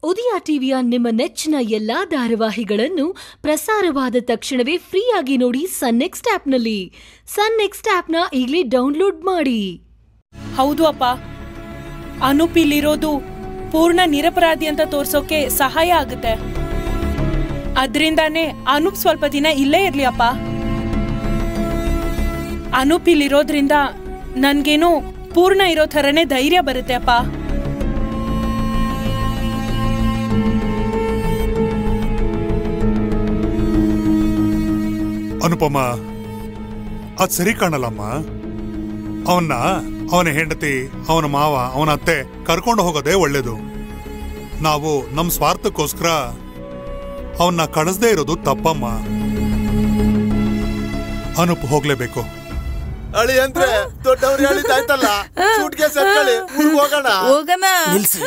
ಉದಯ ಟಿವಿಯ ನಿಮ್ಮ ನೆಚ್ಚಿನ ಎಲ್ಲಾ ಧಾರಾವಾಹಿಗಳನ್ನು ಪ್ರಸಾರವಾದ ತಕ್ಷಣವೇ ಫ್ರೀಯಾಗಿ ನೋಡಿ ಸನ್ ನೆಕ್ಸ್ಟ್ ಆಪ್ನಲ್ಲಿ ಸನ್ ನೆಕ್ಸ್ಟ್ ಆಪ್ನ ಈಗಲೇ ಡೌನ್ಲೋಡ್ ಮಾಡಿ ಹೌದು ಅಪ್ಪ ಅನೂಪ್ ಇಲ್ಲಿರೋದು ಪೂರ್ಣ ನಿರಪರಾಧಿ ಅಂತ ತೋರ್ಸೋಕೆ ಸಹಾಯ ಆಗುತ್ತೆ ಅದ್ರಿಂದಾನೇ ಅನೂಪ್ ಸ್ವಲ್ಪ ದಿನ ಇಲ್ಲೇ ಇರ್ಲಿ ಅಪ್ಪ ಅನೂಪ್ ಇಲ್ಲಿರೋದ್ರಿಂದ ನನ್ಗೇನು ಪೂರ್ಣ ಇರೋ ಥರನೇ ಧೈರ್ಯ ಬರುತ್ತೆ ಅಪ್ಪ ಅನುಪಮ ಅದ್ ಸರಿ ಕಾಣಲ್ಲಮ್ಮ ಅವನ್ನ ಅವನ ಹೆಂಡತಿ ಅವನ ಮಾವ ಅವನ ಅತ್ತೆ ಕರ್ಕೊಂಡು ಹೋಗೋದೇ ಒಳ್ಳೇದು ನಾವು ನಮ್ ಸ್ವಾರ್ಥಕ್ಕೋಸ್ಕರ ಅವನ್ನ ಕಳಿಸ್ದೇ ಇರೋದು ತಪ್ಪಮ್ಮ ಅನುಪ್ ಹೋಗ್ಲೇಬೇಕು ಅಳಿ ಅಂದ್ರೆ ದೊಡ್ಡವ್ರು ಹೇಳಿದ್ದಾಯ್ತಲ್ಲ ಸೂಟ್ಗೆ ಸತ್ಕೊಳ್ಳಿ ಊರ್ಗ್ ಹೋಗೋಣ ಹೋಗಣ ನಿಲ್ಸಿ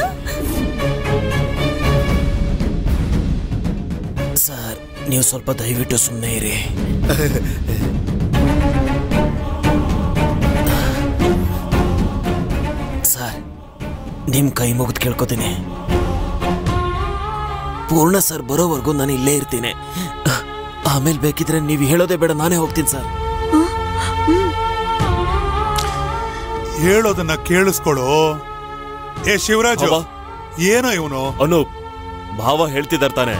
ಸರ್ ನೀವು ಸ್ವಲ್ಪ ದಯವಿಟ್ಟು ಸುಮ್ಮನೆ ಇರಿ ಸರ್ ನಿಮ್ ಕೈ ಮುಗಿದು ಕೇಳ್ಕೊತೀನಿ ಪೂರ್ಣ ಸರ್ ಬರೋವರೆಗೂ ನಾನು ಇಲ್ಲೇ ಇರ್ತೀನಿ ಆಮೇಲೆ ಬೇಕಿದ್ರೆ ನೀವು ಹೇಳೋದೇ ಬೇಡ ನಾನೇ ಹೋಗ್ತೀನಿ ಸರ್ ಹೇಳೋದನ್ನ ಕೇಳಿಸ್ಕೊಳು ಏ ಶಿವರಾಜು ಅವ್ವ. ಏನೋ ಇವನು ಅನೂಪ್ ಭಾವ ಹೇಳ್ತಿದಾರ್ ತಾನೆ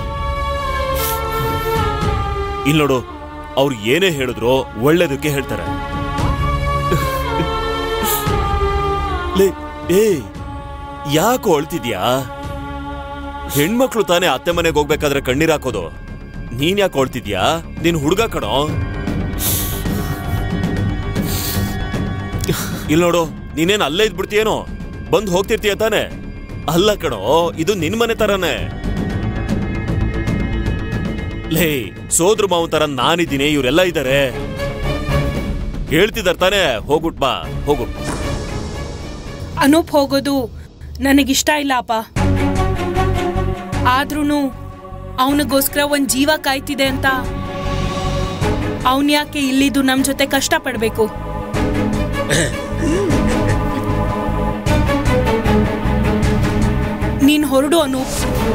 ಇಲ್ ನೋಡು ಅವ್ರು ಏನೇ ಹೇಳಿದ್ರು ಒಳ್ಳೇದಕ್ಕೆ ಹೇಳ್ತಾರೆ ಲೇ ಏ ಯಾಕೆ ಅಳ್ತಿದ್ಯಾ ಹೆಣ್ಮಕ್ಳು ತಾನೇ ಅತ್ತೆ ಮನೆಗೆ ಹೋಗ್ಬೇಕಾದ್ರೆ ಕಣ್ಣೀರ್ ಹಾಕೋದು ನೀನ್ ಯಾಕೆ ಅಳ್ತಿದ್ಯಾ ನೀನ್ ಹುಡುಗ ಕಣೋ ಇಲ್ ನೋಡು ನೀನೇನ್ ಅಲ್ಲೇ ಇದ್ಬಿಡ್ತೀಯೇನೋ ಬಂದ್ ಹೋಗ್ತಿರ್ತೀಯ ತಾನೆ ಅಲ್ಲ ಕಣೋ ಇದು ನಿನ್ ಮನೆ ತರನೇ ಲೇ ಸೋದ್ರ ಮಾವನ್ ತರ ನಾನಿದ್ದೀನಿ ಇವರೆಲ್ಲ ಇದ್ದಾರೆ ಹೇಳ್ತಿದಾರ್ ತಾನೆ ಹೋಗ್ಬಿಟ್ ಬಾ ಹೋಗು ಅನೂಪ್ ಹೋಗೋದು ನನಗಿಷ್ಟ ಇಲ್ಲ ಅಪ್ಪ ಆದ್ರೂ ಅವನಿಗೋಸ್ಕರ ಒಂದ್ ಜೀವ ಕಾಯ್ತಿದೆ ಅಂತ ಅವನ್ ಯಾಕೆ ಇಲ್ಲಿದ್ದು ನಮ್ ಜೊತೆ ಕಷ್ಟ ಪಡ್ಬೇಕು ನೀನ್ ಹೊರಡು ಅನೂಪ್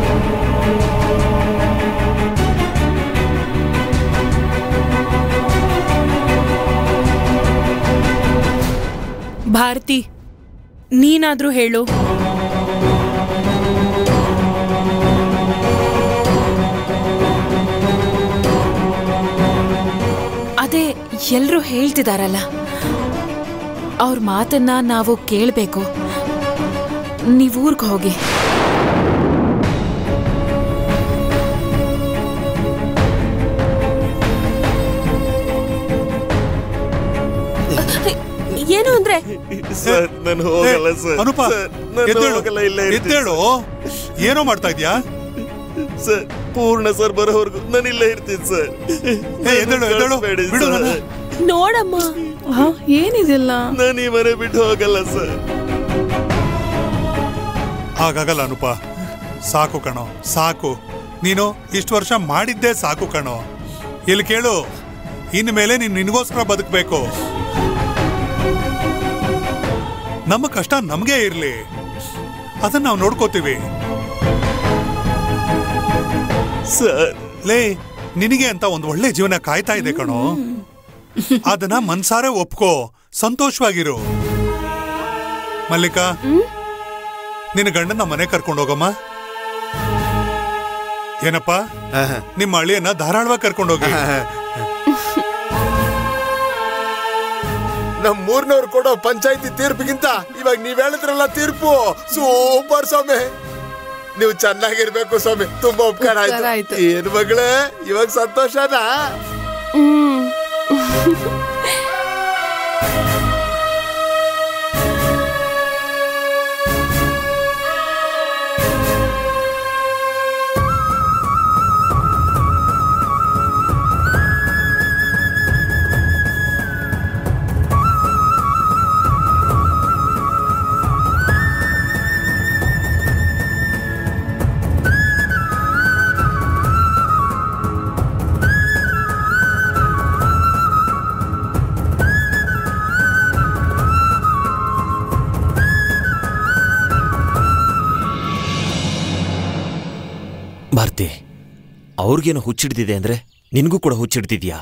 ಭಾರತಿ ನೀನಾದ್ರೂ ಹೇಳು ಅದೇ ಎಲ್ರೂ ಹೇಳ್ತಿದಾರಲ್ಲ ಅವ್ರ ಮಾತನ್ನ ನಾವು ಕೇಳ್ಬೇಕು ನೀವು ಊರ್ಗ್ ಹೋಗಿ ಏನು ಅಂದ್ರೆ ಸರ್ ನಾನು ಹೋಗಲ್ಲ ಸರ್ ಅನುಪ ಸರ್, ನಾನು ಎದ್ದೇಳು ಹೋಗಲ್ಲ ಇಲ್ಲೇ ಇರ್ತೀನಿ ಎದ್ದೇಳು ಏನೋ ಮಾಡ್ತಾ ಇದ್ಯಾ ಸರ್ ಪೂರ್ಣ ಸರ್ ಬರೋವರೆಗೂ ನಾನು ಇಲ್ಲೇ ಇರ್ತೀನಿ ಸರ್ ಏ, ಎದ್ದೇಳು ಎದ್ದೇಳು ಕಳ್ಸ್ಬೇಡಿ ಬಿಡು ಸರ್. ನನ್ನ. ನೋಡಮ್ಮ ಏನಿದಿಲ್ಲ ನಾನು ಈ ಮನೆ ಬಿಟ್ಟು ಹೋಗಲ್ಲ ಸರ್ ಹಾಗಾಗಲ್ಲ ಅನುಪ ಸಾಕು ಕಣೋ ಸಾಕು ನೀನು ಇಷ್ಟು ವರ್ಷ ಮಾಡಿದ್ದೇ ಸಾಕು ಕಣೋ ಇಲ್ಲಿ ಕೇಳು ಇನ್ನು ಮೇಲೆ ನೀನು ನಿನಗೋಸ್ಕರ ಬದುಕಬೇಕು ನಮ್ಮ ಕಷ್ಟ ನಮಗೆ ಇರ್ಲಿ ಅದನ್ನ ನಾವು ನೋಡ್ಕೋತೀವಿ ಸರ್ ಲೇ ನಿನಗೆ ಅಂತ ಒಂದು ಒಳ್ಳೆ ಜೀವನ ಕಾಯ್ತಾ ಇದೆ ಕಣೋ ಅದನ್ನ ಮನ್ಸಾರೆ ಒಪ್ಕೋ ಸಂತೋಷವಾಗಿರು ಮಲ್ಲಿಕಾ ನಿನ್ನ ಗಂಡನ ಮನೆ ಕರ್ಕೊಂಡು ಹೋಗಮ್ಮ ಏನಪ್ಪ ನಿಮ್ಮ ಅಳಿಯನ್ನ ಧಾರಾಳವಾಗಿ ಕರ್ಕೊಂಡೋಗಿ ನಮ್ ಮೂರ್ನವ್ರು ಕೊಡೋ ಪಂಚಾಯತಿ ತೀರ್ಪಿಗಿಂತ ಇವಾಗ ನೀವ್ ಹೇಳಿದ್ರಲ್ಲ ತೀರ್ಪು ಸೂಪರ್ ಸ್ವಾಮಿ ನೀವು ಚೆನ್ನಾಗಿರ್ಬೇಕು ಸ್ವಾಮಿ ತುಂಬಾ ಉಪಕಾರ ಉಪ್ಕಾರ ಆಯ್ತು ಆಯ್ತು. ಏನ್ ಮಗಳೇ ಇವಾಗ ಸಂತೋಷನಾ ಭಾರತಿ ಅವ್ರಿಗೇನೋ ಹುಚ್ಚಿಡ್ದಿದೆ ಅಂದ್ರೆ ನಿನಗೂ ಕೂಡ ಹುಚ್ಚಿಡ್ತಿದ್ಯಾ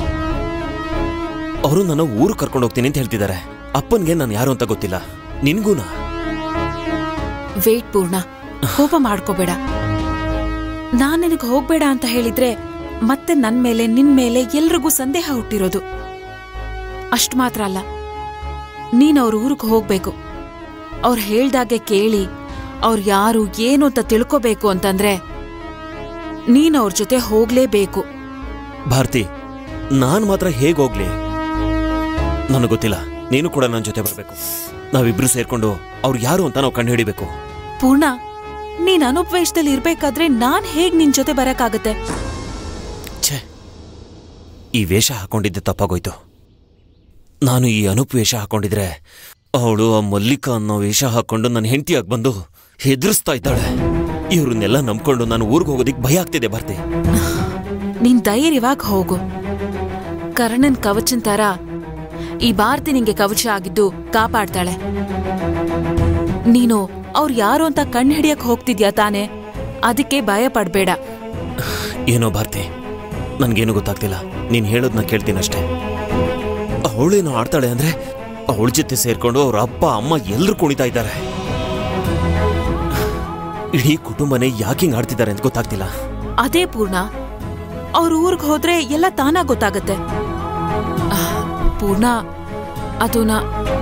ಅವರು ನನ್ನ ಊರು ಕರ್ಕೊಂಡು ಹೋಗ್ತೀನಿ ಅಂತ ಹೇಳ್ತಿದ್ದಾರೆ ಅಪ್ಪನ್ಗೆ ನಾನು ಯಾರು ಅಂತ ಗೊತ್ತಿಲ್ಲ ನಿನ್ಗೂನಾ ವೇಟ್ ಪೂರ್ಣ ಕೋಪ ಮಾಡ್ಕೋಬೇಡ ನಾನ್ ನಿನಗ್ ಹೋಗ್ಬೇಡ ಅಂತ ಹೇಳಿದ್ರೆ ಮತ್ತೆ ನನ್ ಮೇಲೆ ನಿನ್ ಮೇಲೆ ಎಲ್ರಿಗೂ ಸಂದೇಹ ಹುಟ್ಟಿರೋದು ಅಷ್ಟ್ ಮಾತ್ರ ಅಲ್ಲ ನೀನ್ ಅವ್ರ ಊರಿಗೆ ಹೋಗ್ಬೇಕು ಅವ್ರು ಹೇಳ್ದಾಗೆ ಕೇಳಿ ಅವ್ರು ಯಾರು ಏನು ಅಂತ ತಿಳ್ಕೋಬೇಕು ಅಂತಂದ್ರೆ ನೀನ್ ಅವ್ರ ಜೊತೆ ಹೋಗ್ಲೇಬೇಕು ಭಾರತಿ ನಾನ್ ಮಾತ್ರ ಹೇಗ್ ಹೋಗ್ಲಿ ನನಗೆ ಗೊತ್ತಿಲ್ಲ ನೀನು ಕೂಡ ನನ್ನ ಜೊತೆ ಬರಬೇಕು ನಾವಿಬ್ರು ಸೇರ್ಕೊಂಡು ಅವ್ರು ಯಾರು ಅಂತ ನಾವು ಕಂಡು ಹಿಡಿಬೇಕು ಪೂರ್ಣ ನೀನ್ ಅನುಪವೇಶದಲ್ಲಿ ಇರ್ಬೇಕಾದ್ರೆ ನಾನ್ ಹೇಗ್ ನಿನ್ ಜೊತೆ ಬರಕ್ಕಾಗತ್ತೆ ಛೇ ಈ ವೇಷ ಹಾಕೊಂಡಿದ್ದೆ ತಪ್ಪಾಗೋಯ್ತು ನಾನು ಈ ಅನುಪ್ ವೇಷ ಹಾಕೊಂಡಿದ್ರೆ ಅವಳು ಆ ಮಲ್ಲಿಕಾ ಅನ್ನೋ ವೇಷ ಹಾಕೊಂಡು ನನ್ನ ಹೆಂಡತಿಯಾಗಿ ಬಂದು ಹೆದರ್ಸ್ತಾ ಇದ್ದಾಳೆ ಇವ್ರನ್ನೆಲ್ಲ ನಂಬ್ಕೊಂಡು ನಾನು ಊರಿಗೆ ಹೋಗೋದಿಕ್ ಭಯ ಆಗ್ತಿದೆ ಭಾರತಿ ನೀನ್ ಧೈರ್ಯವಾಗಿ ಹೋಗು ಕರ್ಣನ್ ಕವಚನ್ ತರ ಈ ಭಾರತಿ ನಿಂಗೆ ಕವಚ ಆಗಿದ್ದು ಕಾಪಾಡ್ತಾಳೆ ನೀನು ಅವ್ರು ಯಾರು ಅಂತ ಕಣ್ಣು ಹಿಡಿಯಕ್ ಹೋಗ್ತಿದ್ಯಾ ತಾನೆ ಅದಕ್ಕೆ ಭಯ ಪಡ್ಬೇಡ ಏನೋ ಭಾರತಿ ನನ್ಗೇನು ಗೊತ್ತಾಗ್ತಿಲ್ಲ ನೀನ್ ಹೇಳೋದ್ನ ಕೇಳ್ತೀನಷ್ಟೇ ಅವಳೇನೋ ಆಡ್ತಾಳೆ ಅಂದ್ರೆ ಅವಳ ಜೊತೆ ಸೇರ್ಕೊಂಡು ಅವ್ರ ಅಪ್ಪ ಅಮ್ಮ ಎಲ್ರು ಕುಣಿತಾ ಇದ್ದಾರೆ ಇಡೀ ಕುಟುಂಬನೇ ಯಾಕಿಂಗ್ ಆಡ್ತಿದ್ದಾರೆ ಅಂತ ಗೊತ್ತಾಗ್ತಿಲ್ಲ ಅದೇ ಪೂರ್ಣ ಅವ್ರ ಊರ್ಗ್ ಹೋದ್ರೆ ಎಲ್ಲ ತಾನಾಗ್ ಗೊತ್ತಾಗತ್ತೆ ಆಹ್, ಪೂರ್ಣ ಅದು ನಾ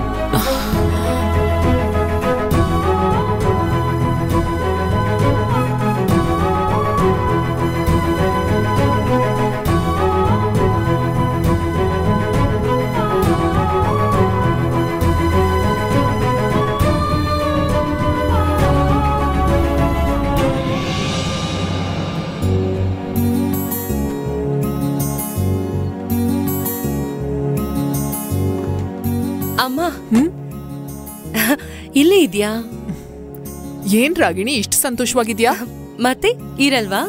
ಅಮ್ಮ ಇಲ್ಲೇ ಇದ್ಯಾ ಏನ್ ರಾಗಿಣಿ ಇಷ್ಟು ಸಂತೋಷವಾಗಿದ್ಯಾ ಮತ್ತೆ ಇರಲ್ವಾ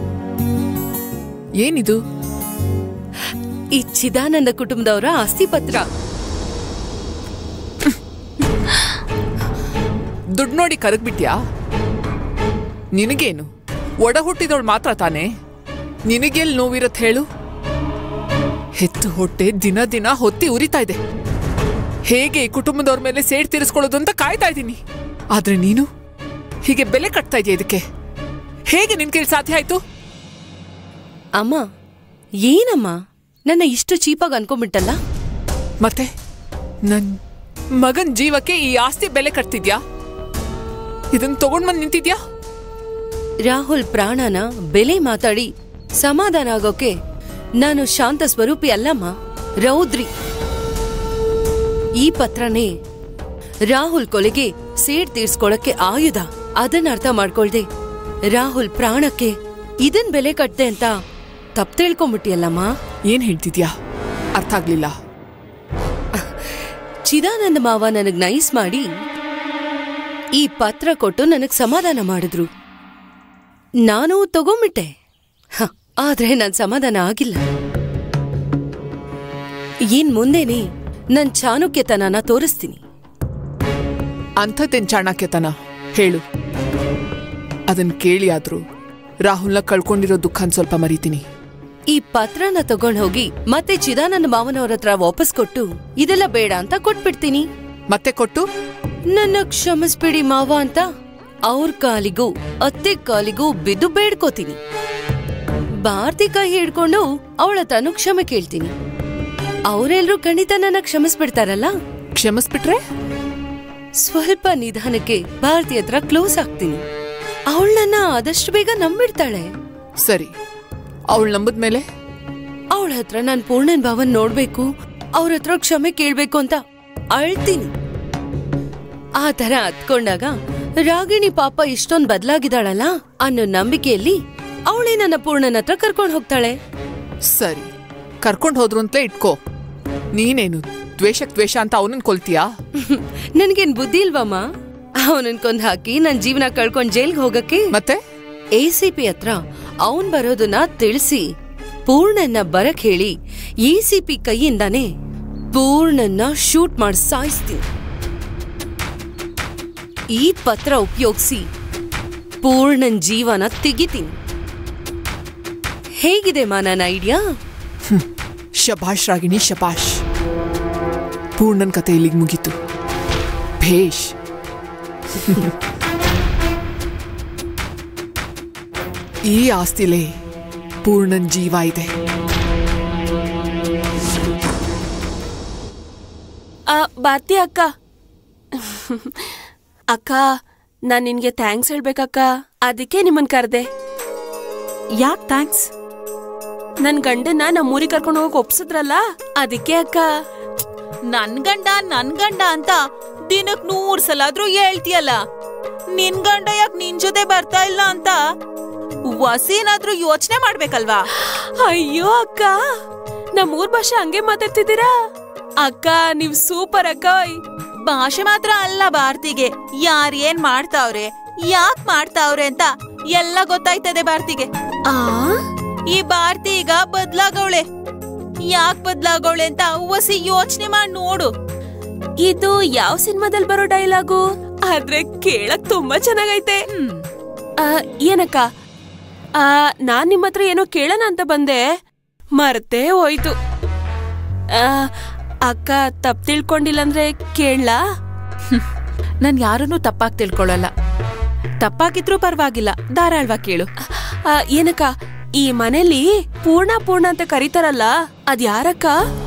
ಏನಿದು ಈ ಚಿದಾನಂದ ಕುಟುಂಬದವರ ಆಸ್ತಿ ಪತ್ರ ದುಡ್ಡು ನೋಡಿ ಕರಗ್ಬಿಟ್ಯಾ ನಿನಗೇನು ಒಡ ಹುಟ್ಟಿದವಳು ಮಾತ್ರ ತಾನೇ ನಿನಗೆಲ್ ನೋವಿರತ್ ಹೇಳು ಹೆತ್ತು ಹೊಟ್ಟೆ ದಿನ ದಿನ ಹೊತ್ತಿ ಉರಿತಾ ಇದೆ ಹೇಗೆ ಈ ಕುಟುಂಬದವ್ರ ಮೇಲೆ ಸೇಡ್ ತೀರಿಸ್ಕೊಳ್ಳೋದು ಅಂತ ಕಾಯ್ತಾ ಇದ್ದೀನಿ ಆದ್ರೆ ನೀನು ಹೀಗೆ ಬೆಲೆ ಕಟ್ತಾ ಇದೆಯಾ ಇದಕ್ಕೆ ಹೇಗೆ ನಿನ್ ಕೈಲಿ ಸಾಧ್ಯ ಆಯ್ತು ಅಮ್ಮ ಏನಮ್ಮ ನನ್ನ ಇಷ್ಟು ಚೀಪಾಗಿ ಅನ್ಕೊಂಡ್ಬಿಟ್ಟಲ್ಲ ಮತ್ತೆ ನನ್ ಮಗನ್ ಜೀವಕ್ಕೆ ಈ ಆಸ್ತಿ ಬೆಲೆ ಕಟ್ತಿದ್ಯಾ ಇದನ್ ತಗೊಂಡ್ ಬಂದ್ ನಿಂತಿದ್ಯಾ ರಾಹುಲ್ ಪ್ರಾಣನ ಬೆಲೆ ಮಾತಾಡಿ ಸಮಾಧಾನ ಆಗೋಕೆ ನಾನು ಶಾಂತ ಸ್ವರೂಪಿ ಅಲ್ಲಮ್ಮ ರೌದ್ರಿ ಈ ಪತ್ರನೇ ರಾಹುಲ್ ಕೊಲೆಗೆ ಸೇಡ್ ತೀರ್ಸ್ಕೊಳಕ್ಕೆ ಆಯುಧ ಅದನ್ನ ಅರ್ಥ ಮಾಡ್ಕೊಳ್ದೆ ರಾಹುಲ್ ಪ್ರಾಣಕ್ಕೆ ಇದನ್ ಬೆಲೆ ಕಟ್ತೆ ಅಂತ ತಪ್ಪು ತಿಳ್ಕೊಂಬಿಟ್ಟಿಯಲ್ಲಮ್ಮ ಏನ್ ಹೇಳ್ತಿದ್ಯಾ ಅರ್ಥ ಆಗ್ಲಿಲ್ಲ ಚಿದಾನಂದ ಮಾವ ನನಗ್ ನೈಸ್ ಮಾಡಿ ಈ ಪತ್ರ ಕೊಟ್ಟು ನನಗ್ ಸಮಾಧಾನ ಮಾಡಿದ್ರು ನಾನು ತಗೊಂಬಿಟ್ಟೆ ಹ, ಆದ್ರೆ ನನ್ ಸಮಾಧಾನ ಆಗಿಲ್ಲ ಏನ್ ಮುಂದೆನೆ ನನ್ ಚಾಣಕ್ಯತನನ ತೋರಿಸ್ತೀನಿ ಅಂಥದ್ದೇನ್ ಚಾಣಕ್ಯತನ ಹೇಳು ಅದನ್ ಕೇಳಿ ಆದ್ರೂ ರಾಹುಲ್ನ ಕಳ್ಕೊಂಡಿರೋ ದುಃಖನ್ ಸ್ವಲ್ಪ ಮರಿತೀನಿ ಈ ಪತ್ರನ ತಗೊಂಡ್ ಹೋಗಿ ಮತ್ತೆ ಚಿದಾನಂದ ಮಾವನವ್ರ ಹತ್ರ ವಾಪಸ್ ಕೊಟ್ಟು ಇದೆಲ್ಲ ಬೇಡ ಅಂತ ಕೊಟ್ಬಿಡ್ತೀನಿ ಮತ್ತೆ ಕೊಟ್ಟು ನನ್ನ ಕ್ಷಮಿಸ್ಬಿಡಿ ಮಾವ ಅಂತ ಅವ್ರ ಕಾಲಿಗೂ ಅತ್ತೆ ಕಾಲಿಗೂ ಬಿದ್ದು ಬೇಡ್ಕೋತೀನಿ ಭಾರತಿ ಕೈ ಹಿಡ್ಕೊಂಡು ಅವಳ ಹತ್ರನೂ ಕ್ಷಮೆ ಕೇಳ್ತೀನಿ ಅವರೆಲ್ರೂ ಖಂಡಿತ ನನ್ನ ಕ್ಷಮಿಸ್ಬಿಡ್ತಾರಲ್ಲ ಕ್ಷಮಿಸ್ಬಿಟ್ರೆ ಸ್ವಲ್ಪ ನಿಧಾನಕ್ಕೆ ಭಾರತಿ ಹತ್ರ ಕ್ಲೋಸ್ ಆಗ್ತೀನಿ ಅವಳು ನನ್ನ ಆದಷ್ಟು ಬೇಗ ನಂಬಿಡ್ತಾಳೆ ಸರಿ ಅವಳು ನಂಬದ್ಮೇಲೆ ಅವಳ ಹತ್ರ ನಾನ್ ಪೂರ್ಣನ್ ಭಾವನ್ ನೋಡ್ಬೇಕು ಅವ್ರ ಹತ್ರ ಕ್ಷಮೆ ಕೇಳ್ಬೇಕು ಅಂತ ಅಳ್ತೀನಿ ಆ ತರ ಹತ್ಕೊಂಡಾಗ ರಾಗಿಣಿ ಪಾಪ ಇಷ್ಟೊಂದ್ ಬದ್ಲಾಗಿದ್ದಾಳಲ್ಲ ಅನ್ನೋ ನಂಬಿಕೆಯಲ್ಲಿ ಅವಳೇ ನನ್ನ ಪೂರ್ಣನ ಹತ್ರ ಕರ್ಕೊಂಡ್ ಹೋಗ್ತಾಳೆ ಸರಿ ಕರ್ಕೊಂಡ್ ಹೋದ್ರು ಅಂತಲೇ ಇಟ್ಕೋ ನೀನೇನು ದ್ವೇಷಕ್ ದ್ವೇಷ ಅಂತ ಅವನನ್ನ ಕೊಲ್ತೀಯಾ ನನ್ಗೇನ್ ಬುದ್ಧಿ ಇಲ್ವಮ್ಮ ಅವನನ್ ಕೊಂದ್ ಹಾಕಿ ನನ್ ಜೀವನ ಕಳ್ಕೊಂಡ್ ಜೈಲ್ಗೆ ಹೋಗಕ್ಕೆ ಮತ್ತೆ ಎ ಸಿ ಪಿ ಹತ್ರ ಅವನ್ ಬರೋದನ್ನ ತಿಳಿಸಿ ಪೂರ್ಣನ್ನ ಬರಕ್ ಹೇಳಿ ಎ ಸಿ ಪಿ ಕೈಯಿಂದಾನೆ ಪೂರ್ಣನ್ನ ಶೂಟ್ ಮಾಡಿ ಸಾಯಿಸ್ತೀನಿ ಈ ಪತ್ರ ಉಪಯೋಗಿಸಿ ಪೂರ್ಣನ್ ಜೀವನ ತೆಗಿತೀನಿ ಹೇಗಿದೆ ಮಾ ನನ್ನ ಐಡಿಯಾ ಶಬಾಷ್ ರಾಗಿಣಿ ಶಬಾಷ್ ಪೂರ್ಣನ್ ಕತೆ ಇಲ್ಲಿಗೆ ಮುಗೀತು ಭೇಷ್ ಈ ಆಸ್ತಿಲೇ ಪೂರ್ಣನ್ ಜೀವ ಇದೆ ಬಾತಿ ಅಕ್ಕ ಅಕ್ಕ ನಾನ್ ನಿನ್ಗೆ ಥ್ಯಾಂಕ್ಸ್ ಹೇಳ್ಬೇಕಕ್ಕ ಅದಕ್ಕೆ ನಿಮ್ಮನ್ ಕರ್ದೆ ಯಾಕ್ ಥ್ಯಾಂಕ್ಸ್ ನನ್ ಗಂಡನ ನಮ್ಮೂರಿಗೆ ಕರ್ಕೊಂಡು ಹೋಗಕ್ ಒಪ್ಸಿದ್ರಲ್ಲ ಅದಕ್ಕೆ ಅಕ್ಕ ನನ್ ಗಂಡ ನನ್ ಗಂಡ ಅಂತ ದಿನಕ್ ನೂರ್ ಸಲ ಆದ್ರೂ ಹೇಳ್ತೀಯಲ್ಲ ನಿನ್ ಗಂಡ ಯಾಕ್ ನಿನ್ ಜೊತೆ ಬರ್ತಾ ಇಲ್ಲ ಅಂತ ವಸೀನಾದ್ರೂ ಯೋಚನೆ ಮಾಡ್ಬೇಕಲ್ವಾ ಅಯ್ಯೋ ಅಕ್ಕ ನಮ್ಮೂರ್ ಭಾಷೆ ಹಂಗೆ ಮಾತಾಡ್ತಿದ್ದೀರಾ ಅಕ್ಕ ನೀವ್ ಸೂಪರ್ ಅಕ್ಕ ಭಾಷೆ ಮಾತ್ರ ಅಲ್ಲ ಭಾರತಿಗೆ ಯಾರ್ ಏನ್ ಮಾಡ್ತಾವ್ರೆ ಯಾಕ್ ಮಾಡ್ತಾವ್ರೆ ಅಂತ ಎಲ್ಲ ಗೊತ್ತಾಯ್ತದೆ ಭಾರತಿಗೆ ಆ ಈ ಭಾರತಿ ಈಗ ಬದ್ಲಾಗವಳೆ ಯಾಕ್ ಬದ್ಲಾಗವಳೆ ಅಂತ ವಸಿ ಯೋಚನೆ ಮಾಡಿ ನೋಡು ಇದು ಯಾವ ಸಿನಿಮಾದಲ್ಲಿ ಬರೋ ಡೈಲಾಗು ಆದ್ರೆ ಕೇಳಕ್ ತುಂಬಾ ಚೆನ್ನಾಗೈತೆ ಆ, ಏನಕ್ಕ ಆ, ನಾನ್ ನಿಮ್ ಹತ್ರ ಏನೋ ಕೇಳೋಣ ಅಂತ ಬಂದೆ ಮರ್ತೇ ಹೋಯ್ತು ಆ, ಅಕ್ಕ ತಪ್ಪು ತಿಳ್ಕೊಂಡಿಲ್ಲ ಅಂದ್ರೆ ಕೇಳಲಾ ನಾನ್ ಯಾರನ್ನೂ ತಪ್ಪಾಗಿ ತಿಳ್ಕೊಳ್ಳಲ್ಲ ತಪ್ಪಾಗಿದ್ರೂ ಪರವಾಗಿಲ್ಲ ಧಾರಾಳ್ವಾಗಿ ಕೇಳು ಆ, ಏನಕ್ಕ ಈ ಮನೇಲಿ ಪೂರ್ಣ ಪೂರ್ಣ ಅಂತ ಕರೀತಾರಲ್ಲ ಅದ್ ಯಾರಕ್ಕ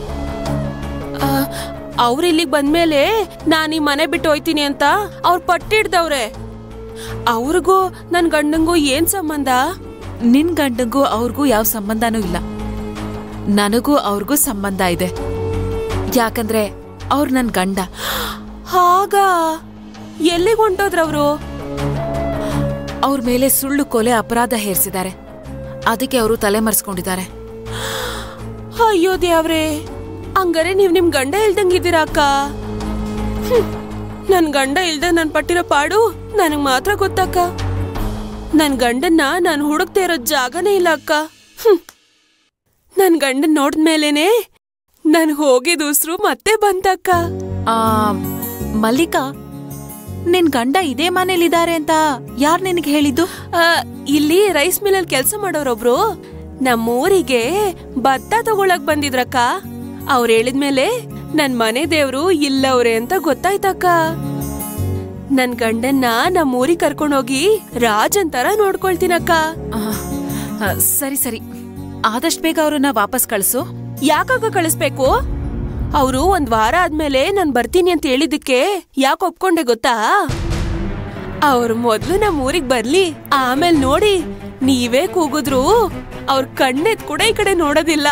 ಅವ್ರ ಇಲ್ಲಿಗ್ ಬಂದ್ಮೇಲೆ ನಾನ್ ಈ ಮನೆ ಬಿಟ್ಟು ಹೋಯ್ತೀನಿ ಅಂತ ಅವ್ರ ಪಟ್ಟಿಡ್ದವ್ರೆ ಅವ್ರಿಗೂ ನನ್ ಗಂಡಂಗೂ ಏನ್ ಸಂಬಂಧ ನಿನ್ ಗಂಡಂಗೂ ಅವ್ರಿಗೂ ಯಾವ ಸಂಬಂಧನೂ ಇಲ್ಲ ನನಗೂ ಅವ್ರಿಗೂ ಸಂಬಂಧ ಇದೆ ಯಾಕಂದ್ರೆ ಅವ್ರು ನನ್ ಗಂಡ ಹಾಗ ಎಲ್ಲಿಗ್ ಹೊಂಟೋದ್ರವ್ರು ಅವ್ರ ಮೇಲೆ ಸುಳ್ಳು ಕೊಲೆ ಅಪರಾಧ ಹೇರಿಸಿದ್ದಾರೆ ಅದಕ್ಕೆ ಅವರು ತಲೆ ಮರೆಸ್ಕೊಂಡಿದ್ದಾರೆ ಅಯ್ಯೋ ದೇವ್ರೆ ಹಂಗಾರೆ ನೀವ್ ನಿಮ್ ಗಂಡ ಇಲ್ದಂಗಿದ್ದೀರಾ ಅಕ್ಕ ಹ್ಮ್. ನನ್ ಗಂಡ ಇಲ್ದ ನನ್ ಪಟ್ಟಿರೋ ಪಾಡು ನನಗ್ ಮಾತ್ರ ಗೊತ್ತಕ್ಕ ನನ್ ಗಂಡನ್ನ ನಾನ್ ಹುಡುಕ್ತಾ ಇರೋ ಜಾಗನೇ ಇಲ್ಲ ಅಕ್ಕ ಹ್ಮ್. ನನ್ ಗಂಡನ್ ನೋಡಿದ್ಮೇಲೆನೆ ನನ್ ಹೋಗಿದ್ ಉಸ್ರು ಮತ್ತೆ ಬಂತಕ್ಕ ಆ ಮಲ್ಲಿಕಾ ನಿನ್ ಗಂಡ ಇದೇ ಮನೇಲಿದ್ದಾರೆ ಅಂತ ಯಾರ್ ನಿನಗೆ ಹೇಳಿದ್ದು ಆ, ಇಲ್ಲಿ ರೈಸ್ ಮಿಲ್ಲಲ್ಲಿ ಕೆಲಸ ಮಾಡೋರೊಬ್ರು ನಮ್ಮೂರಿಗೆ ಭತ್ತ ತಗೊಳಕ್ ಬಂದಿದ್ರಕ್ಕ ಅವ್ರು ಹೇಳಿದ್ಮೇಲೆ ನನ್ ಮನೆ ದೇವ್ರು ಇಲ್ಲವ್ರೆ ಅಂತ ಗೊತ್ತಾಯ್ತಕ್ಕ ನನ್ ಗಂಡನ್ನ ನಮ್ಮೂರಿಗೆ ಕರ್ಕೊಂಡೋಗಿ ರಾಜನ್ ತರ ನೋಡ್ಕೊಳ್ತೀನಕ್ಕ ಆ, ಆ, ಸರಿ ಸರಿ ಆದಷ್ಟು ಬೇಗ ಅವ್ರನ್ನ ವಾಪಸ್ ಕಳ್ಸು ಯಾಕಾಗ ಕಳಿಸ್ಬೇಕು ಅವರು ಒಂದ್ ವಾರ ಆದ್ಮೇಲೆ ನಾನ್ ಬರ್ತೀನಿ ಅಂತ ಹೇಳಿದಕ್ಕೆ ಯಾಕೆ ಒಪ್ಕೊಂಡೆ ಗೊತ್ತಾ ಅವ್ರು ಮೊದ್ಲು ನಮ್ ಊರಿಗ್ ಬರ್ಲಿ ಆಮೇಲೆ ನೋಡಿ ನೀವೇ ಕೂಗಿದ್ರು ಅವ್ರ ಕಣ್ಣೆತ್ ಕೂಡ ಈ ಕಡೆ ನೋಡೋದಿಲ್ಲ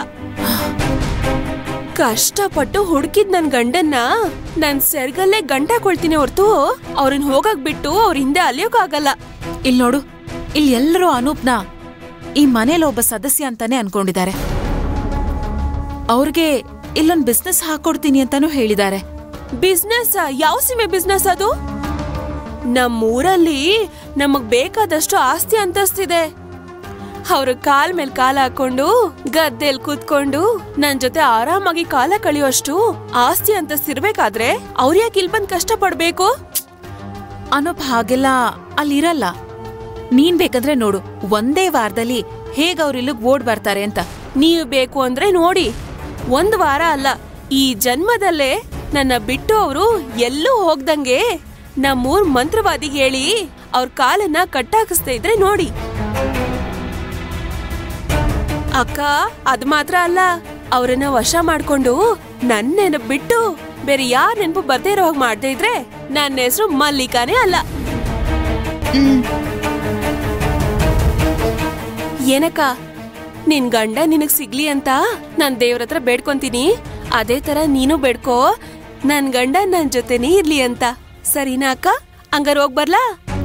ಕಷ್ಟಪಟ್ಟು ಹುಡುಕಿದ್ ನನ್ ಗಂಡನ್ನ ನನ್ ಸೆರ್ಗಲ್ಲೇ ಗಂಟ ಕೊಳ್ತೀನಿ ಹೊರ್ತು ಅವ್ರನ್ನ ಹೋಗಕ್ ಬಿಟ್ಟು ಅವ್ರ ಹಿಂದೆ ಅಲಿಯೋಕಾಗಲ್ಲ ಇಲ್ ನೋಡು ಇಲ್ಲಿ ಎಲ್ಲರೂ ಅನೂಪ್ನ ಈ ಮನೇಲಿ ಒಬ್ಬ ಸದಸ್ಯ ಅಂತಾನೆ ಅನ್ಕೊಂಡಿದ್ದಾರೆ ಅವ್ರಿಗೆ ಇಲ್ಲೊಂದ್ ಬಿಸ್ನೆಸ್ ಹಾಕೊಡ್ತೀನಿ ಅಂತಾನೂ ಹೇಳಿದ್ದಾರೆ ಬಿಸ್ನೆಸ್ ಯಾವ ಸೀಮೆ ಬಿಸ್ನೆಸ್ ಅದು ನಮ್ಮೂರಲ್ಲಿ ನಮಗ್ ಬೇಕಾದಷ್ಟು ಆಸ್ತಿ ಅಂತಸ್ತಿದೆ ಅವ್ರ ಕಾಲ್ ಮೇಲ್ ಕಾಲ ಹಾಕೊಂಡು ಗದ್ದೆಲ್ ಕೂತ್ಕೊಂಡು ನನ್ ಜೊತೆ ಆರಾಮಾಗಿ ಕಾಲ ಕಳಿಯೋಷ್ಟು ಆಸ್ತಿ ಅಂತಸ್ತಿರ್ಬೇಕಾದ್ರೆ ಅವ್ರ ಯಾಕೆ ಇಲ್ಲಿ ಬಂದ್ ಕಷ್ಟ ಪಡ್ಬೇಕು ಅನೂಪ್ ಹಾಗೆಲ್ಲ ಅಲ್ಲಿರಲ್ಲ ನೀನ್ ಬೇಕಂದ್ರೆ ನೋಡು ಒಂದೇ ವಾರದಲ್ಲಿ ಹೇಗ್ ಅವ್ರ ಇಲ್ಲಿಗ್ ಓಡ್ ಬರ್ತಾರೆ ಅಂತ ನೀವು ಬೇಕು ಅಂದ್ರೆ ನೋಡಿ ಒಂದ್ ವಾರ ಅಲ್ಲ ಈ ಜನ್ಮದಲ್ಲೇ ನನ್ನ ಬಿಟ್ಟು ಅವರು ಎಲ್ಲೂ ಹೋಗ್ದಂಗೆ ನಮ್ಮೂರ್ ಮಂತ್ರವಾದಿಗೆ ಹೇಳಿ ಅವ್ರ ಕಾಲನ್ನ ಕಟ್ಟಾಕಿಸ್ತಾ ಇದ್ರೆ ನೋಡಿ ಅಕ್ಕ ಅದ್ ಮಾತ್ರ ಅಲ್ಲ ಅವ್ರನ್ನ ವಶ ಮಾಡ್ಕೊಂಡು ನನ್ ನೆನಪು ಬಿಟ್ಟು ಬೇರೆ ಯಾರ್ ನೆನಪು ಬರ್ದೇ ಇರೋ ಹಾಗೆ ಮಾಡ್ದೇ ಇದ್ರೆ ನನ್ನ ಹೆಸರು ಮಲ್ಲಿಕಾನೇ ಅಲ್ಲ ಏನಕ್ಕ ನಿನ್ ಗಂಡ ನಿನಗ್ ಸಿಗ್ಲಿ ಅಂತ ನಾನ್ ದೇವ್ರ ಹತ್ರ ಬೇಡ್ಕೊಂತೀನಿ ಅದೇ ತರ ನೀನು ಬೇಡ್ಕೋ ನನ್ ಗಂಡ ನನ್ ಜೊತೆನೇ ಇರ್ಲಿ ಅಂತ ಸರಿನಾ ಅಕ್ಕ ಹಂಗಾರ ಹೋಗ್ ಬರ್ಲಾ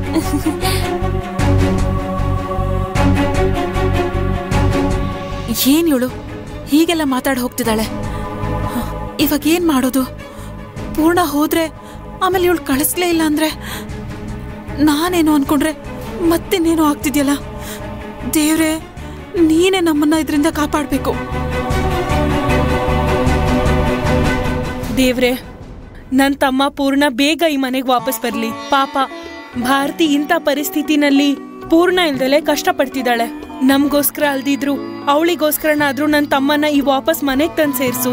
ಏನ್ ಇವಳು ಹೀಗೆಲ್ಲ ಮಾತಾಡ್ ಹೋಗ್ತಿದ್ದಾಳೆ ಹ, ಇವಾಗ ಏನ್ ಮಾಡೋದು ಪೂರ್ಣ ಹೋದ್ರೆ ಆಮೇಲೆ ಇವಳು ಕಳಿಸ್ಲೇ ಇಲ್ಲ ಅಂದ್ರೆ ನಾನೇನು ಅನ್ಕೊಂಡ್ರೆ ಮತ್ತೇನೇನೋ ಆಗ್ತಿದ್ಯಲ್ಲ ದೇವ್ರೆ ನೀನೇ ನಮ್ಮನ್ನ ಇದರಿಂದ ಕಾಪಾಡ್ಬೇಕು ದೇವ್ರೆ ನನ್ ತಮ್ಮ ಪೂರ್ಣ ಬೇಗ ಈ ಮನೆಗ್ ವಾಪಸ್ ಬರ್ಲಿ ಪಾಪ ಭಾರತಿ ಇಂಥ ಪರಿಸ್ಥಿತಿನಲ್ಲಿ ಪೂರ್ಣ ಇಲ್ದಲೆ ಕಷ್ಟ ಪಡ್ತಿದ್ದಾಳೆ ನಮ್ಗೋಸ್ಕರ ಅಲ್ದಿದ್ರು ಅವಳಿಗೋಸ್ಕರನಾದ್ರೂ ನನ್ನ ತಮ್ಮನ್ನ ಈ ವಾಪಸ್ ಮನೆಗ್ ತಂದು ಸೇರ್ಸು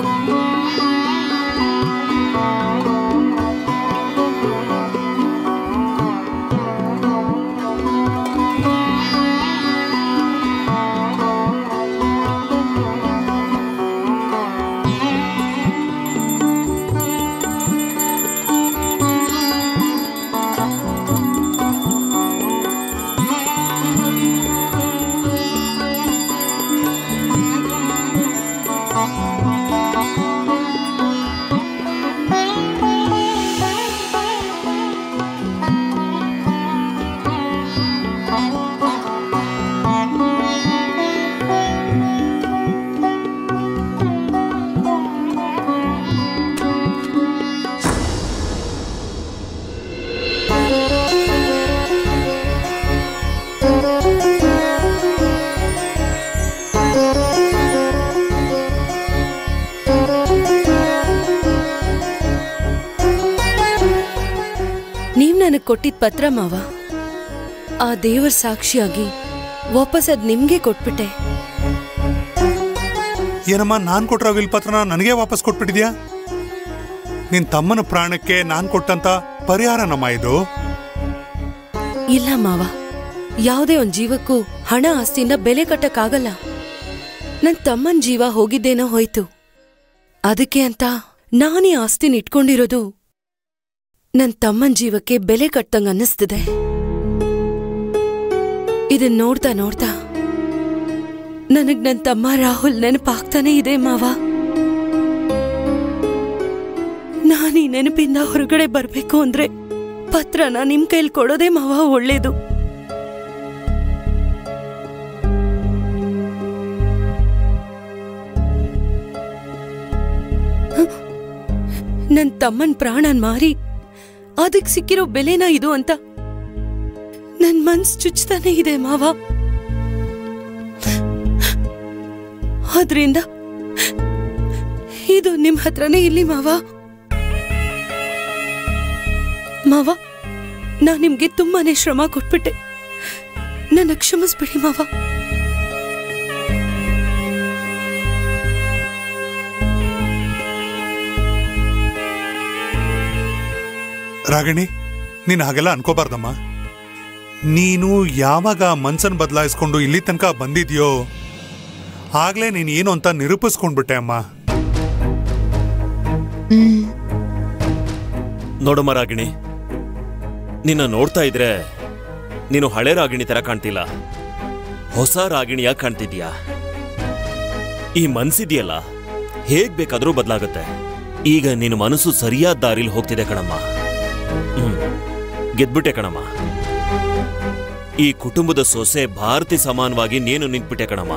ನೀವ್ ನನಗ್ ಕೊಟ್ಟಿದ್ ಪತ್ರ ಮಾವ ಆ ದೇವರ ಸಾಕ್ಷಿಯಾಗಿ ವಾಪಸ್ ಅದ್ ನಿಮ್ಗೆ ಕೊಟ್ಬಿಟ್ಟೆ ಏನಮ್ಮ ನಾನ್ ಕೊಟ್ಟಿರೋ ವಿಲ್ ಪತ್ರನ ನನಗೆ ವಾಪಸ್ ಕೊಟ್ಬಿಟ್ಟಿದ್ಯಾ ನಿನ್ ತಮ್ಮನ ಪ್ರಾಣಕ್ಕೆ ನಾನ್ ಕೊಟ್ಟಂತ ಪರಿಹಾರನಮ್ಮ ಇದು ಇಲ್ಲ ಮಾವ ಯಾವುದೇ ಒಂದ್ ಜೀವಕ್ಕೂ ಹಣ ಆಸ್ತಿಯಿಂದ ಬೆಲೆ ಕಟ್ಟಕ್ಕಾಗಲ್ಲ ನನ್ ತಮ್ಮನ್ ಜೀವ ಹೋಗಿದ್ದೇನೋ ಹೋಯ್ತು ಅದಕ್ಕೆ ಅಂತ ನಾನೀ ಆಸ್ತಿನ ಇಟ್ಕೊಂಡಿರೋದು ನನ್ ತಮ್ಮನ್ ಜೀವಕ್ಕೆ ಬೆಲೆ ಕಟ್ಟಂಗ್ ಅನ್ನಿಸ್ತಿದೆ ಇದನ್ ನೋಡ್ತಾ ನೋಡ್ತಾ ನನಗ್ ನನ್ ತಮ್ಮ ರಾಹುಲ್ ನೆನಪಾಗ್ತಾನೆ ಇದೆ ಮಾವ ನಾನೀ ನೆನಪಿಂದ ಹೊರಗಡೆ ಬರ್ಬೇಕು ಅಂದ್ರೆ ಪತ್ರನ ನಿಮ್ ಕೈಲಿ ಕೊಡೋದೇ ಮಾವ ಒಳ್ಳೇದು ನನ್ ತಮ್ಮನ್ ಪ್ರಾಣನ್ ಮಾರಿ ಅದಕ್ ಸಿಕ್ಕಿರೋ ಬೆಲೆನ ಇದು ಅಂತ ನನ್ ಮನ್ಸ್ ಚುಚ್ತಾನೆ ಇದೆ ಮಾವ ಆದ್ರಿಂದ ಇದು ನಿಮ್ ಹತ್ರನೇ ಇಲ್ಲಿ ಮಾವ ಮಾವ ನಾ ನಿಮ್ಗೆ ತುಂಬಾನೇ ಶ್ರಮ ಕೊಟ್ಬಿಟ್ಟೆ ನನ್ನ ಕ್ಷಮಿಸ್ಬಿಡಿ ಮಾವ ರಾಗಿಣಿ ನೀನ್ ಹಾಗೆಲ್ಲ ಅನ್ಕೋಬಾರ್ದಮ್ಮ ನೀನು ಯಾವಾಗ ಮನ್ಸನ್ ಬದಲಾಯಿಸ್ಕೊಂಡು ಇಲ್ಲಿ ತನಕ ಬಂದಿದ್ಯೋ ಆಗ್ಲೇ ನೀನ್ ಏನು ಅಂತ ನಿರೂಪಿಸ್ಕೊಂಡ್ಬಿಟ್ಟೆ ಅಮ್ಮ ನೋಡಮ್ಮ ರಾಗಿಣಿ ನಿನ್ನ ನೋಡ್ತಾ ಇದ್ರೆ ನೀನು ಹಳೆ ರಾಗಿಣಿ ತರ ಕಾಣ್ತಿಲ್ಲ ಹೊಸ ರಾಗಿಣಿಯ ಕಾಣ್ತಿದ್ಯಾ ಈ ಮನ್ಸಿದೆಯಲ್ಲ ಹೇಗ್ ಬೇಕಾದ್ರೂ ಬದಲಾಗುತ್ತೆ ಈಗ ನಿನ್ನ ಮನಸ್ಸು ಸರಿಯಾದ ದಾರಿಲಿ ಹೋಗ್ತಿದೆ ಕಣಮ್ಮ ಹ್ಮ್ ಗೆದ್ಬಿಟ್ಟೆ ಕಣಮ್ಮ ಈ ಕುಟುಂಬದ ಸೊಸೆ ಭಾರತಿ ಸಮಾನವಾಗಿ ನೀನು ನಿಂತ್ಬಿಟ್ಟೆ ಕಣಮ್ಮ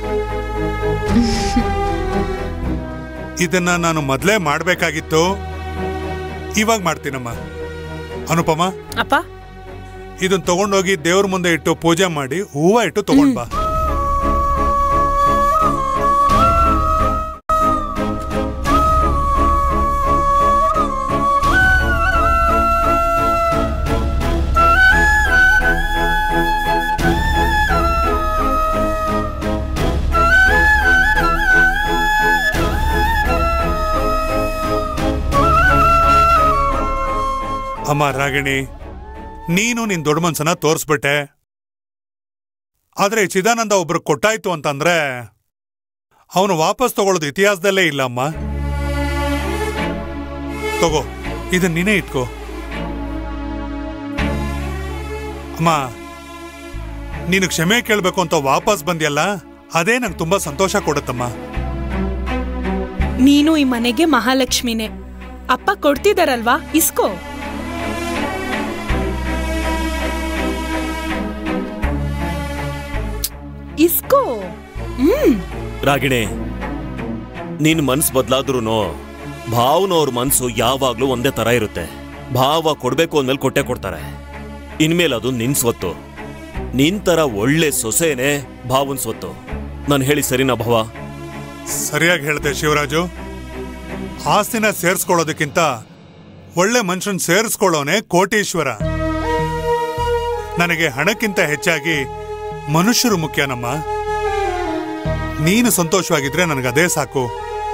ಇದನ್ನ ನಾನು ಮೊದ್ಲೇ ಮಾಡ್ಬೇಕಾಗಿತ್ತು ಇವಾಗ ಮಾಡ್ತೀನಮ್ಮ ಅನುಪಮ ಅಪ್ಪ ಇದನ್ನ ತಗೊಂಡೋಗಿ ದೇವ್ರ ಮುಂದೆ ಇಟ್ಟು ಪೂಜೆ ಮಾಡಿ ಹೂವ ಇಟ್ಟು ತಗೊಂಡ್ ಬಾ ಅಮ್ಮ ರಾಗಿಣಿ ನೀನು ನಿನ್ ದೊಡ್ಡ ಮನ್ಸನ್ನ ತೋರಿಸ್ಬಿಟ್ಟೆ ಆದ್ರೆ ಈ ಚಿದಾನಂದ ಒಬ್ರು ಕೊಟ್ಟಾಯ್ತು ಅಂತಂದ್ರೆ ಅವನು ವಾಪಸ್ ತಗೊಳ್ಳೋದು ಇತಿಹಾಸದಲ್ಲೇ ಇಲ್ಲ ಅಮ್ಮ ತಗೋ ಇದನ್ನ ನೀನೇ ಇಟ್ಕೋ ಅಮ್ಮ ನೀನು ಕ್ಷಮೆ ಕೇಳಬೇಕು ಅಂತ ವಾಪಸ್ ಬಂದ್ಯಲ್ಲ ಅದೇ ನಂಗೆ ತುಂಬಾ ಸಂತೋಷ ಕೊಡುತ್ತಮ್ಮ ನೀನು ಈ ಮನೆಗೆ ಮಹಾಲಕ್ಷ್ಮಿನೇ ಅಪ್ಪ ಕೊಡ್ತಿದಾರಲ್ವಾ ಇಸ್ಕೋ ಇಸ್ಕೋ ಹ್ಮ್ ರಾಗಿಣಿ ನಿನ್ ಮನ್ಸ್ ಬದ್ಲಾದ್ರೂ ಭಾವನವ್ರ ಮನ್ಸು ಯಾವಾಗ್ಲೂ ಒಂದೇ ತರ ಇರುತ್ತೆ ಭಾವ ಕೊಡ್ಬೇಕು ಅಂದ್ಮೇಲೆ ಕೊಟ್ಟೆ ಕೊಡ್ತಾರೆ ಇನ್ಮೇಲೆ ಅದು ನಿನ್ ಸ್ವತ್ತು ನಿನ್ ತರ ಒಳ್ಳೆ ಸೊಸೆನೆ ಭಾವನ್ ಸ್ವತ್ತು ನಾನು ಹೇಳಿ ಸರಿನಾ ಭಾವ ಸರಿಯಾಗಿ ಹೇಳ್ದೆ ಶಿವರಾಜು ಆಸ್ತಿನ ಸೇರ್ಸ್ಕೊಳ್ಳೋದಕ್ಕಿಂತ ಒಳ್ಳೆ ಮನುಷ್ಯನ್ ಸೇರಿಸ್ಕೊಳ್ಳೋನೆ ಕೋಟೀಶ್ವರ ನನಗೆ ಹಣಕ್ಕಿಂತ ಹೆಚ್ಚಾಗಿ ಮನುಷ್ಯರು ಮುಖ್ಯನಮ್ಮ ನೀನು ಸಂತೋಷವಾಗಿದ್ರೆ ನನಗದೇ ಸಾಕು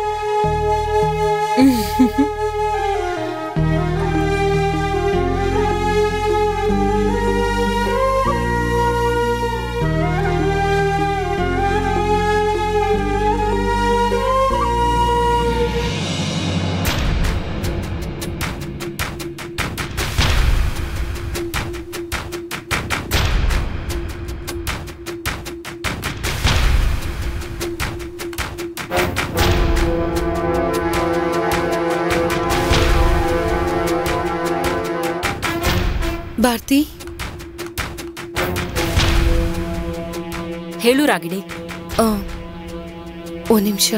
ಭಾರತಿ ಹೇಳು ರಾಗಿಣಿ ಆ, ಒಂದ್ ನಿಮಿಷ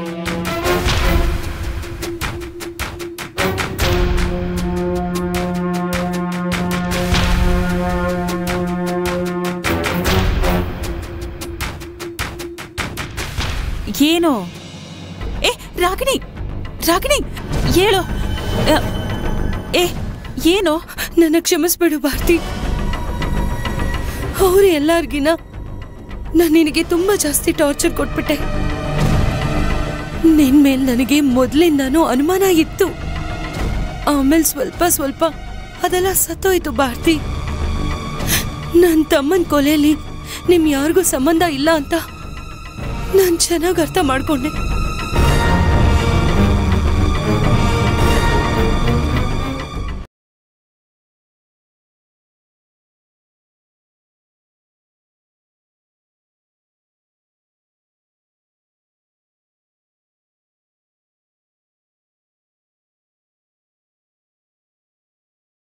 ಏನು ಏ ರಾಗಿಣಿ ರಾಗಿಣಿ ಹೇಳು ಅ, ಏ ಏನು ನನ್ನ ಕ್ಷಮಿಸ್ಬಿಡು ಭಾರತಿ ಅವ್ರು ಎಲ್ಲಾರ್ಗಿನ ನಾನು ನಿನಗೆ ತುಂಬಾ ಜಾಸ್ತಿ ಟಾರ್ಚರ್ ಕೊಟ್ಬಿಟ್ಟೆ ನಿನ್ ಮೇಲ್ ನನಗೆ ಮೊದ್ಲಿಂದಾನು ಅನುಮಾನ ಇತ್ತು ಆಮೇಲೆ ಸ್ವಲ್ಪ ಸ್ವಲ್ಪ ಅದೆಲ್ಲ ಸತ್ತೋಯ್ತು ಭಾರತಿ ನನ್ನ ತಮ್ಮನ ಕೊಲೆಯಲ್ಲಿ ನಿಮ್ ಯಾರಿಗೂ ಸಂಬಂಧ ಇಲ್ಲ ಅಂತ ನಾನು ಚೆನ್ನಾಗಿ ಅರ್ಥ ಮಾಡ್ಕೊಂಡೆ